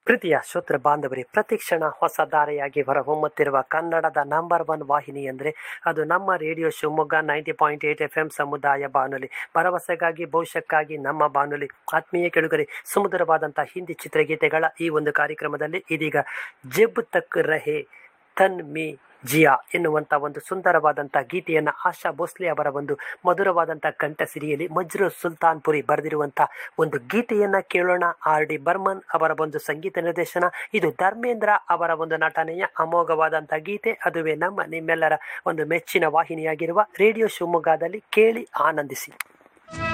ಪ್ರೀತಿಯ ಶ್ರೋತೃ ಬಾಂಧವರೇ ಪ್ರತಿಕ್ಷಣ ಹೊಸ ದಾರಿಯಾಗಿ ಹೊರಹೊಮ್ಮುತ್ತಿರುವ ಕನ್ನಡದ ನಂಬರ್ ಒನ್ ವಾಹಿನಿ ಅಂದರೆ ಅದು ನಮ್ಮ radio Shivamogga ninety point eight F M ಸಮುದಾಯ ಬಾನುಲಿ ಭರವಸೆಗಾಗಿ ಭವಿಷ್ಯಕ್ಕಾಗಿ ನಮ್ಮ ಬಾನುಲಿ ಆತ್ಮೀಯ ಕೆಳುಗರೆ ಸುಮಧುರವಾದಂಥ ಹಿಂದಿ ಚಿತ್ರಗೀತೆಗಳ ಈ ಒಂದು ಕಾರ್ಯಕ್ರಮದಲ್ಲಿ ಇದೀಗ ಜಬ್ ತಕ್ ರಹೆ ತನ್ ಮಿ ಜಿಯಾ ಎನ್ನುವಂಥ ಒಂದು ಸುಂದರವಾದಂಥ ಗೀತೆಯನ್ನು ಆಶಾ ಭೋಸ್ಲೆ ಅವರ ಒಂದು ಮಧುರವಾದಂಥ ಕಂಠಸಿರಿಯಲ್ಲಿ ಮಜ್ರು ಸುಲ್ತಾನ್ಪುರಿ ಬರೆದಿರುವಂಥ ಒಂದು ಗೀತೆಯನ್ನು ಕೇಳೋಣ ಆರ್ ಡಿ ಬರ್ಮನ್ ಅವರ ಒಂದು ಸಂಗೀತ ನಿರ್ದೇಶನ ಇದು ಧರ್ಮೇಂದ್ರ ಅವರ ಒಂದು ನಟನೆಯ ಅಮೋಘವಾದಂಥ ಗೀತೆ ಅದುವೇ ನಮ್ಮ ನಿಮ್ಮೆಲ್ಲರ ಒಂದು ಮೆಚ್ಚಿನ ವಾಹಿನಿಯಾಗಿರುವ ರೇಡಿಯೋ ಶಿವಮೊಗ್ಗದಲ್ಲಿ ಕೇಳಿ ಆನಂದಿಸಿ